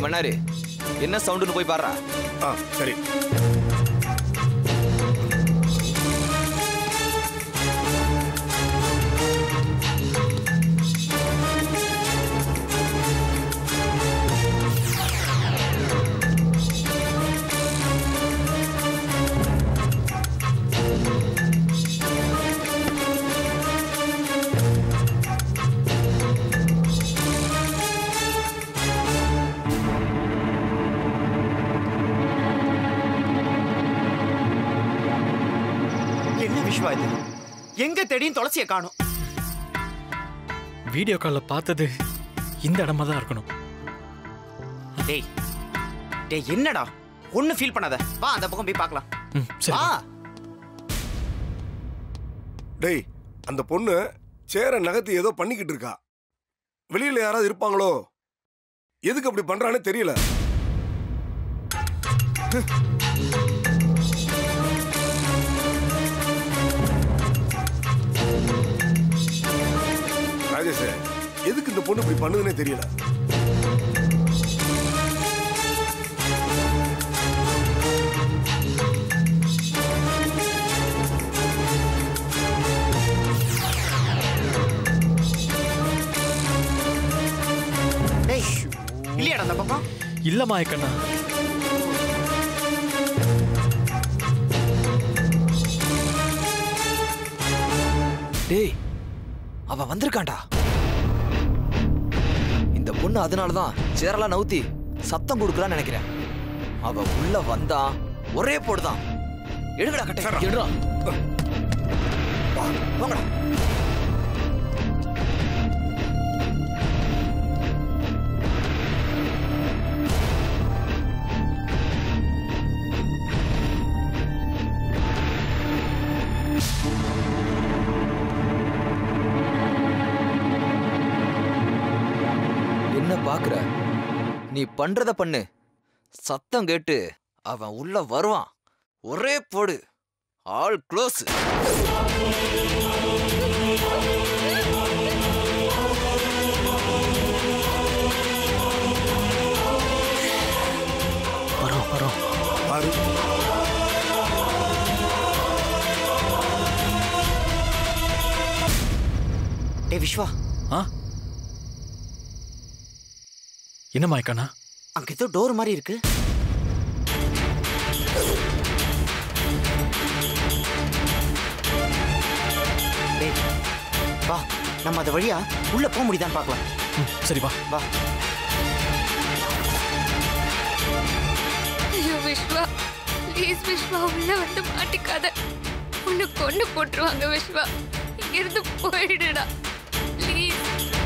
பண்ணாரு என்ன சவுண்டுன்னு போய் பாடுறா ஆ சரி என்ன விஸ்வா இது எங்க தேடியும் துளசிய காணும் வீடியோ காலில் பார்த்தது இந்த இடமா தான் இருக்கணும் டேய் டேய் என்னடா ஒண்ணு ஃபீல் பண்ணாத வா அந்த பக்கம் போய் பார்க்கலாம் ம் சரி வா டேய் அந்த பொண்ணு சேர நகர்த்தி ஏதோ பண்ணிக்கிட்டு இருக்கா வெளியில யாராவது இருப்பாங்களோ எதுக்கு அப்படி பண்றான்னு தெரியல ராஜேஷ் எதுக்கு இந்த பொண்ணு இப்படி பண்ணுதுன்னே தெரியல டேய் இல்லையாடா அந்த பக்கம் இல்ல மாயக்கண்ணா டேய் அவன் வந்திருக்கான்டா இந்த பொண்ணு அதனாலதான் சேரலாம் நவுத்தி சத்தம் கொடுக்கலான்னு நினைக்கிறேன் அவ உள்ள வந்தா ஒரே போடுதான் எடுங்கடா கட்டை எடுறா வாங்கடா என்ன பாக்குற நீ பண்றத பண்ணு சத்தம் கேட்டு அவன் உள்ள வருவான் ஒரே போடு ஆல் க்ளோஸ் வரோம் வரோம் பாரு டேய் விஸ்வா ஆ என்ன மாயக்கண்ணா அங்க ஏதோ டோர் மாதிரி இருக்கு டேய் வா நம்ம அது வழியா உள்ள போக முடியுதான்னு பார்க்கலாம் ம் சரி வா வா ஐயோ விஸ்வா ப்ளீஸ் விஸ்வா உள்ள வந்து மாட்டிக்காத உன்னை கொண்டு போட்டுருவாங்க விஸ்வா இங்கிருந்து போயிடுடா ப்ளீஸ்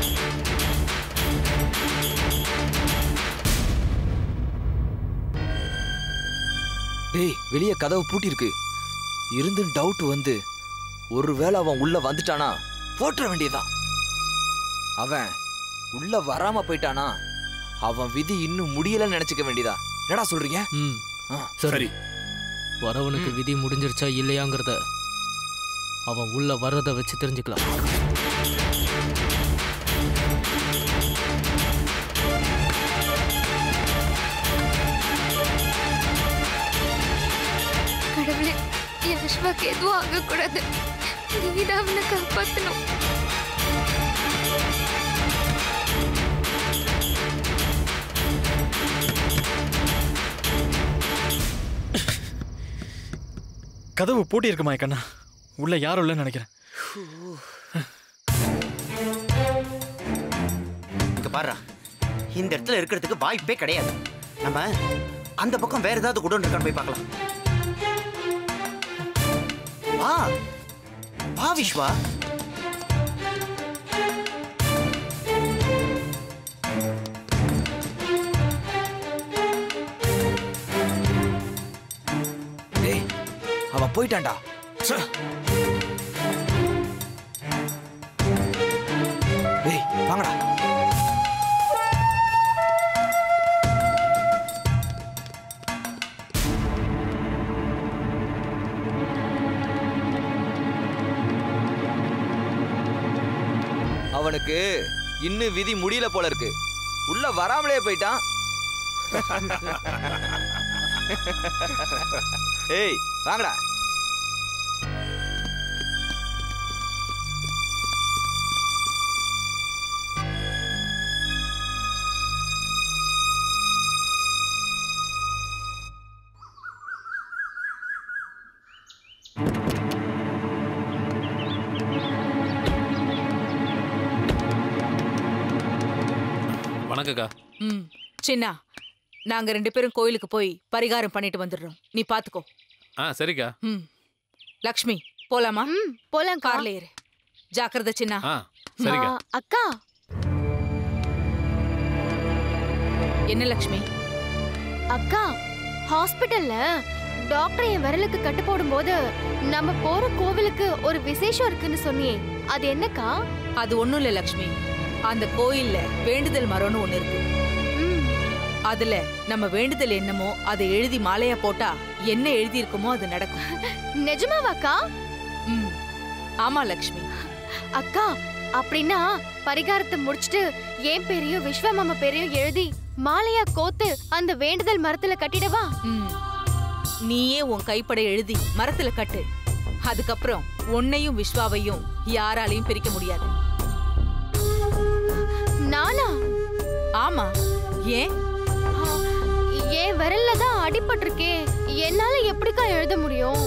டேய் வெளியே கதவு பூட்டிருக்கு இருந்து டவுட் வந்து ஒருவேளை அவன் உள்ள வந்துட்டானா போட்டுற வேண்டியதுதான் அவன் உள்ள வராம போயிட்டானா அவன் விதி இன்னும் முடியலன்னு நினைச்சுக்க வேண்டியதா என்னடா சொல்றீங்க ம் ஆ, சரி வரவனுக்கு விதி முடிஞ்சிருச்சா இல்லையாங்கிறத அவன் உள்ள வர்றத வச்சு தெரிஞ்சுக்கலாம் கடவுளே என் விஸ்வாக்கு எதுவும் ஆகக்கூடாது நீதான் அவனை காப்பாத்தணும் கதவு பூட்டி இருக்கு மாயக்கண்ணா உள்ள யாரும் இல்லைன்னு நினைக்கிறேன் இங்க பாருடா இந்த இடத்துல இருக்கிறதுக்கு வாய்ப்பே கிடையாது நம்ம அந்த பக்கம் வேற ஏதாவது குடோன் இருக்கான்னு போய் பார்க்கலாம் வா வா விஸ்வா டேய் அவன் போயிட்டான்டா ச்சே, டேய் வாங்கடா அவனுக்கு இன்னும் விதி முடியல போல இருக்கு உள்ள வராமலே போயிட்டான் ஏய் வாங்கடா வணக்கக்கா ம் சின்னா நாங்க ரெண்டு பேரும் கோயிலுக்கு போய் பரிகாரம் பண்ணிட்டு வந்துடுறோம் நீ பாத்துக்கோ ஆ சரிக்கா ம் லக்ஷ்மி போலாமா ம் போலாம் கார்ல ஏறு ஜாக்கிரதை சின்னா ஆ சரிக்கா அக்கா என்ன லக்ஷ்மி அக்கா ஹாஸ்பிடல்ல டாக்டர் என் விரலுக்கு கட்டு போடும்போது நம்ம போற கோவிலுக்கு ஒரு விசேஷம் இருக்குன்னு சொன்னியே அது என்னக்கா அது ஒண்ணும் இல்ல லக்ஷ்மி அந்த கோயில்ல வேண்டுதல் மரம்னு ஒண்ணு இருக்கு ம் அதுல நம்ம வேண்டுதல் என்னமோ அதை எழுதி மாலையா போட்டா என்ன எழுதி இருக்குமோ அது நடக்கும் நிஜமாவாக்கா ம் ஆமா லக்ஷ்மி அக்கா அப்படின்னா பரிகாரத்தை முடிச்சிட்டு என் பேரையும் விஸ்வமாமா பேரையும் எழுதி மாலையா கோத்து அந்த வேண்டுதல் மரத்துல கட்டிடவா ம் நீயே உன் கைப்பட எழுதி மரத்துல கட்டு அதுக்கப்புறம் உன்னையும் விஸ்வாவையும் யாராலையும் பிரிக்க முடியாது நானா ஆமா ஏன் ஆ, என் விரல்ல தான் அடிபட்டிருக்கே என்னால எப்படிக்கா எழுத முடியும்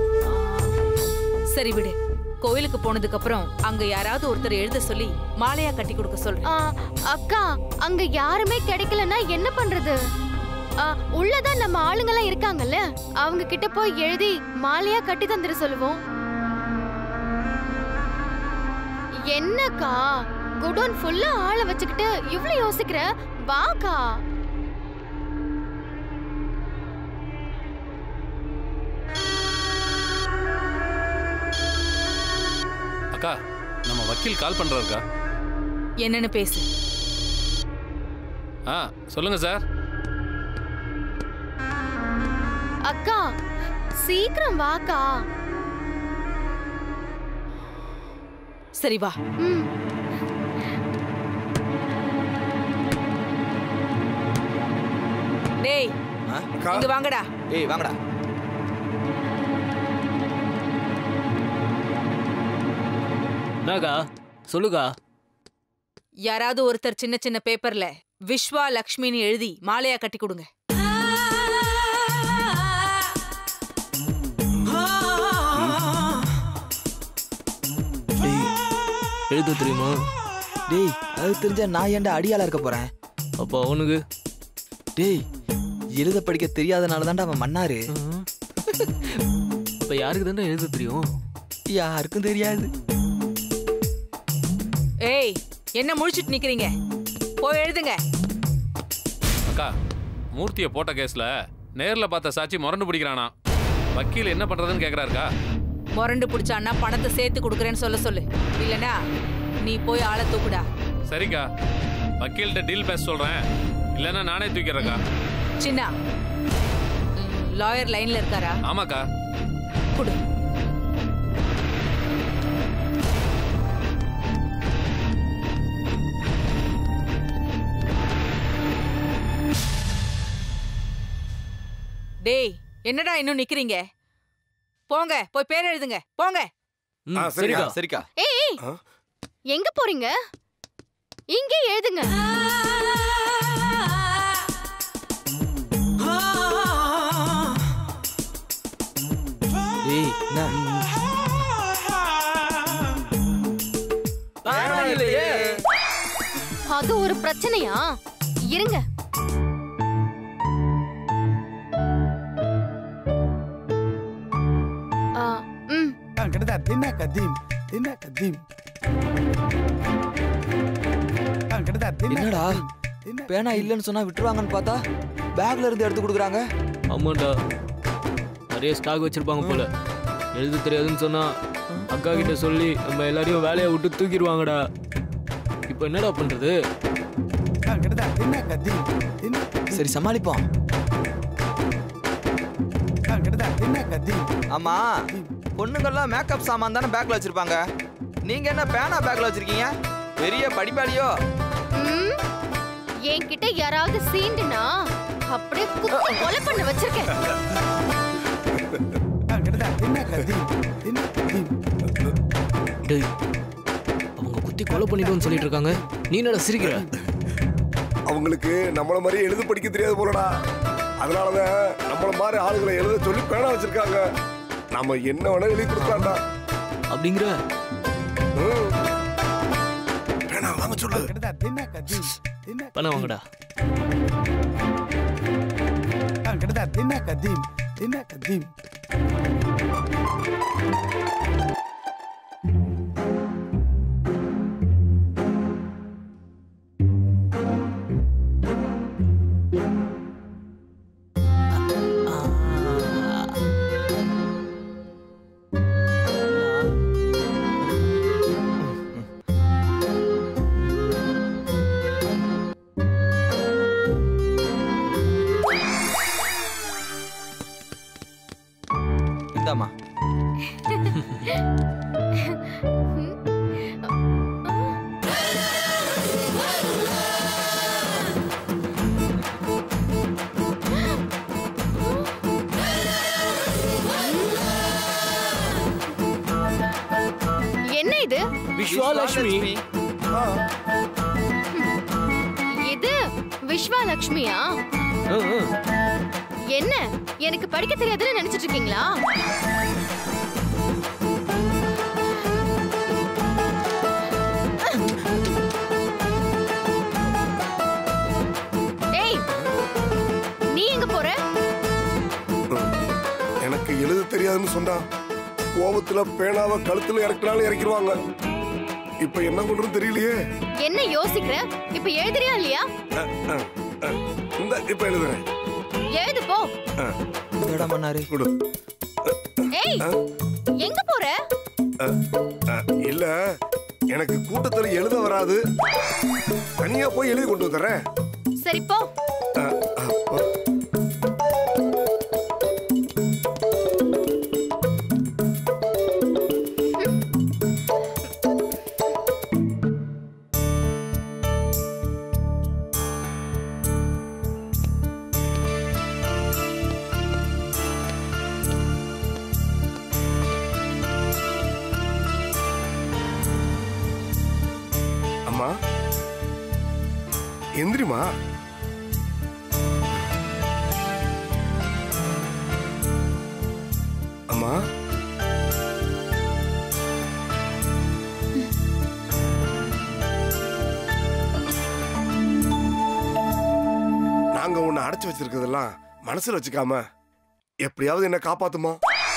சரி விடு கோயிலுக்கு போனதுக்கு அப்புறம் அங்க யாராவது ஒருத்தர் எழுத சொல்லி மாலையா கட்டி கொடுக்க சொல்றேன் ஆ, அக்கா அங்க யாருமே கிடைக்கலன்னா என்ன பண்றது ஆ, உள்ளதான் நம்ம ஆளுங்கெல்லாம் இருக்காங்கல்ல அவங்க கிட்ட போய் எழுதி மாலையா கட்டி தந்துட சொல்லுவோம் என்னக்கா குடோன் ஃபுல்லா ஆளை வச்சுக்கிட்டு இவ்ளோ யோசிக்கிற வாக்கா அக்கா நம்ம வக்கீல் கால் பண்றாருக்கா என்னன்னு பேசு ஆ சொல்லுங்க சார் அக்கா சீக்கிரம் வாக்கா சரி வா ம் டேய் ஆ? அக்கா இங்க வாங்கடா ஏய் வாங்கடா என்னக்கா சொல்லுக்கா யாராவது ஒருத்தர் சின்ன சின்ன பேப்பர்ல விஸ்வா லக்ஷ்மின்னு எழுதி மாலையா கட்டி கொடுங்க டேய் எழுத தெரியுமா டேய் அது தெரிஞ்சா நான் ஏன்டா அடியாளா இருக்க போறேன் அப்போ அவனுக்கு டேய் எழுத படிக்க தெரியாதனால தான்டா அவன் மன்னாரு இப்போ யாருக்கு தானே எழுத தெரியும் யாருக்கும் தெரியாது ஏய் என்ன முழிச்சிட்டு நிக்கிறீங்க போய் எழுதுங்க அக்கா மூர்த்தியை போட்ட கேஸ்ல நேர்ல பார்த்த சாட்சி முரண்டு பிடிக்கிறானா வக்கீல் என்ன பண்றதுன்னு கேக்குறாருக்கா முரண்டு பிடிச்சான்னா பணத்தை சேர்த்து கொடுக்குறேன்னு சொல்ல சொல்லு இல்லனா நீ போய் ஆளை தூக்குடா சரிக்கா வக்கீல்கிட்ட டீல் பேச சொல்றேன் இல்லைன்னா நானே தூக்கிறேக்கா சின்னா லாயர் லைன்ல இருக்காரா ஆமாக்கா கொடு டேய் என்னடா இன்னும் நிக்கிறீங்க போங்க போய் பேர் எழுதுங்க போங்க ம், ஆ, சரிக்கா. சரிக்கா சரிக்கா ஏய் ஏய் ஆ? எங்க போறீங்க இங்கே எழுதுங்க டேய் என்ன இல்லையே அது ஒரு பிரச்சனையா இருங்க ஆ, ம் كده ادينا قديم ادينا قديم كده ادينا என்னடா ادينا பேனா இல்லைன்னு சொன்னா விட்டுருவாங்கன்னு பார்த்தா பேக்ல இருந்து எடுத்து கொடுக்குறாங்க ஆமாண்டா நிறைய ஸ்டாக் வச்சிருப்பாங்க போல எழுத தெரியாதுன்னு சொன்னா அக்கா கிட்ட சொல்லி நம்ம எல்லாரையும் வேலையை விட்டு தூக்கிடுவாங்கடா இப்போ என்னடா பண்றது كده ادينا قديم ادينا சரி சமாளிப்போம் كده ادينا قديم ஆமா பொண்ணுங்கெல்லாம் மேக்கப் சாமான் தானே பேக்ல வச்சிருப்பாங்க நீங்க என்ன பேனா பேக்ல வச்சிருக்கீங்க பெரிய படிப்பாளியோ ம் என்கிட்ட யாராவது சீண்டுனா அப்படியே குத்தி கொலை பண்ண வச்சிருக்கேன் அங்கடா தின்ன கதி தின்ன கதி டேய் அவங்க குத்தி கொலை பண்ணிடுவோம்னு சொல்லிட்டு இருக்காங்க நீ என்னடா சிரிக்கிற அவங்களுக்கு நம்மள மாதிரி எழுத படிக்க தெரியாது போலடா அதனாலதான் நம்மள மாதிரி ஆளுகளை எழுத சொல்லி பேனா வச்சிருக்காங்க நாம என்ன வேணா எழுதி கொடுக்கலாம்டா அப்படிங்கிற ம். பேனா வாங்க சொல்லு அங்கடா தின்ன கதி தின்ன பண்ண வாங்கடா அங்கடா தின்ன கதி தின்ன கதி இந்தாம்மா என்ன இது விஸ்வாலட்சுமி இது விஸ்வாலட்சுமியா ஆ, ஆ. என்ன எனக்கு படிக்க தெரியாதுன்னு நினைச்சிட்டு இருக்கீங்களா ஏய் நீ எங்க போற எனக்கு எழுத தெரியாதுன்னு சொன்னா கோபத்துல பேனாவை கழுத்துல இறக்கினாலும் இறக்கிடுவாங்க இப்ப என்ன பண்றதுன்னு தெரியலையே என்ன யோசிக்கிற இப்ப எழுதுறியா இல்லையா அஹ், அஹ், அஹ். இந்த இப்ப எழுதுறேன் எழுது போ அஹ், இந்தடா மன்னாரு கொடு ஏய் எங்க போற அஹ், அஹ், இல்ல எனக்கு கூட்டத்துல எழுத வராது தனியா போய் எழுதி கொண்டு வந்துடுறேன் சரி போ அஹ், அப்பா. அம்மா எந்திரிமா அம்மா நாங்க உன்னை அடைச்சு வச்சிருக்கிறதெல்லாம் மனசுல வச்சுக்காம எப்படியாவது என்ன காப்பாத்துமா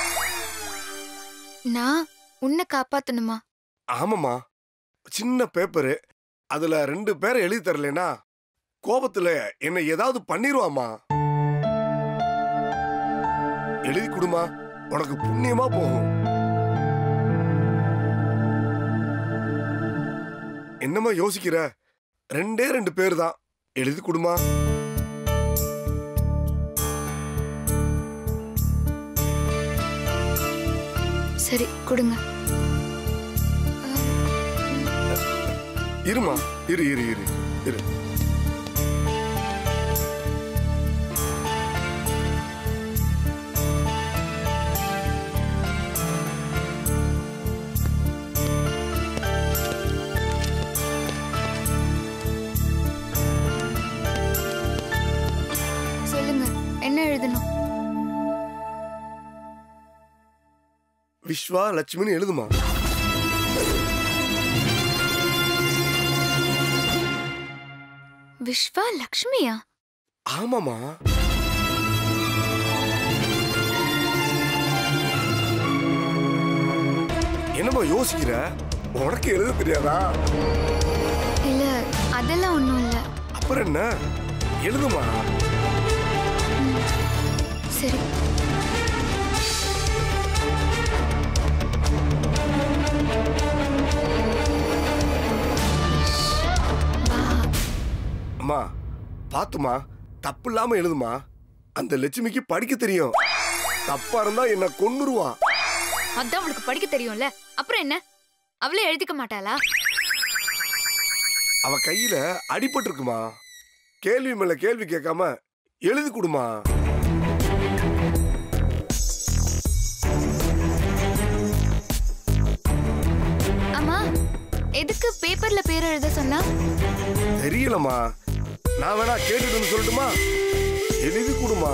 நான் உன்னை காப்பாத்தணுமா ஆமாம்மா சின்ன பேப்பரு அதுல ரெண்டு பேரை எழுதி தரலைன்னா கோபத்துல என்னை ஏதாவது பண்ணிருவாமா எழுதி கொடுமா உனக்கு புண்ணியமா போகும் என்னம்மா யோசிக்கிற ரெண்டே ரெண்டு பேர் தான் எழுதி கொடுமா சரி கொடுங்க இருமா இரு இரு இரு இரு சொல்லுங்க என்ன எழுதணும் விஸ்வா லட்சுமின்னு எழுதுமா விஸ்வா லக்ஷ்மியா ஆமாமா என்னம்மா யோசிக்கிற உனக்கு எழுத தெரியாதா இல்ல அதெல்லாம் ஒண்ணும் இல்ல அப்புறம் என்ன எழுதுமா சரி அம்மா பாத்துமா தப்பு இல்லாம எழுதுமா அந்த லட்சுமிக்கு படிக்க தெரியும் தப்பா இருந்தா என்ன கொன்னுருவா அதான் அவளுக்கு படிக்க தெரியும்ல அப்புறம் என்ன அவளே எழுதிக்க மாட்டாளா அவ கையில அடிபட்டு இருக்குமா கேள்வி மேல கேள்வி கேட்காம எழுதி கொடுமா அம்மா எதுக்கு பேப்பர்ல பேர் எழுத சொன்னா தெரியலம்மா நான் வேணா கேட்டுட்டு வந்து சொல்லட்டுமா எழுதி கொடுமா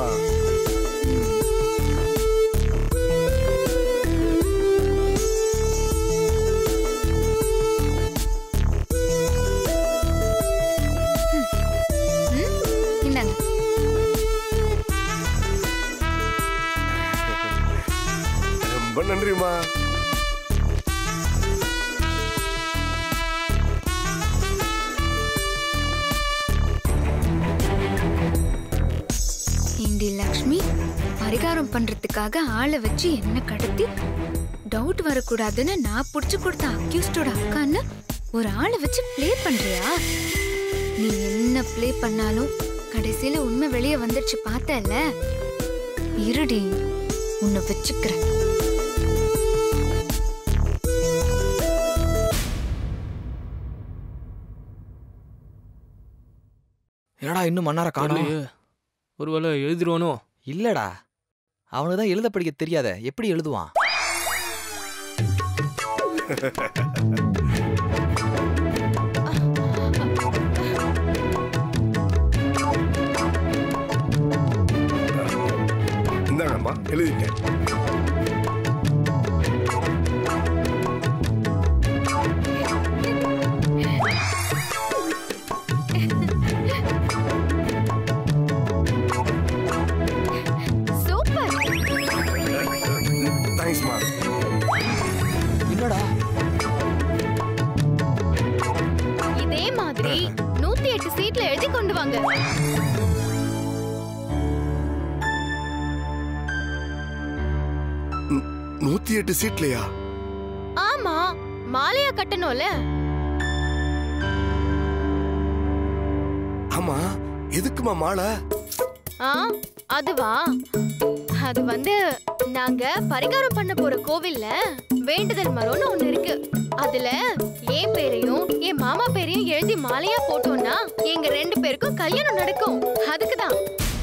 ம், இந்தாங்க ரொம்ப நன்றிம்மா ஏண்டி லக்ஷ்மி பரிகாரம் பண்றதுக்காக ஆளை வச்சு என்ன கடத்தி டவுட் வரக்கூடாதுன்னு நான் புடிச்சு கொடுத்த அக்யூஸ்டோட அக்கான்னு ஒரு ஆளை வச்சு ப்ளே பண்றியா நீ என்ன ப்ளே பண்ணாலும் கடைசியில உண்மை வெளியே வந்துடுச்சு பார்த்தல இருடி உன்னை வச்சுக்கிறேன் என்னடா இன்னும் மன்னார காணோம் தெரியலையே. ஒருவேளை எழுதிருவானோ இல்லடா அவனுக்கு தான் எழுத படிக்க தெரியாத எப்படி எழுதுவான் இந்தாங்கம்மா எழுதிட்டேன் சூப்பர் தேங்க்ஸ்மா என்னடா இதே மாதிரி நூத்தி எட்டு சீட்ல எழுதி கொண்டு வாங்க நூத்தி எட்டு சீட்லையா ஆமா மாலையா கட்டணும்ல ஆமா எதுக்குமா மாலை ஆ அதுவா அது வந்து நாங்க பரிகாரம் பண்ண போற கோவில்ல வேண்டுதல் மரம்னு ஒண்ணு இருக்கு அதுல என் பேரையும் என் மாமா பேரையும் எழுதி மாலையா போட்டோம்னா எங்க ரெண்டு பேருக்கும் கல்யாணம் நடக்கும் அதுக்குதான்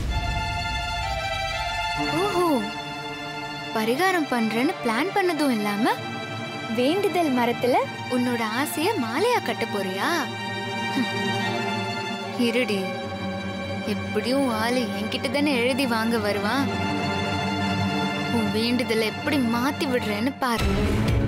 ஓஹோ பரிகாரம் பண்றேன்னு பிளான் பண்ணதும் இல்லாம வேண்டுதல் மரத்துல உன்னோட ஆசைய மாலையா கட்ட போறியா ஹம். இருடி எப்படியும் ஆளு என்கிட்ட தானே எழுதி வாங்க வருவான் உன் வேண்டுதலை எப்படி மாத்தி விடுறேன்னு பாரு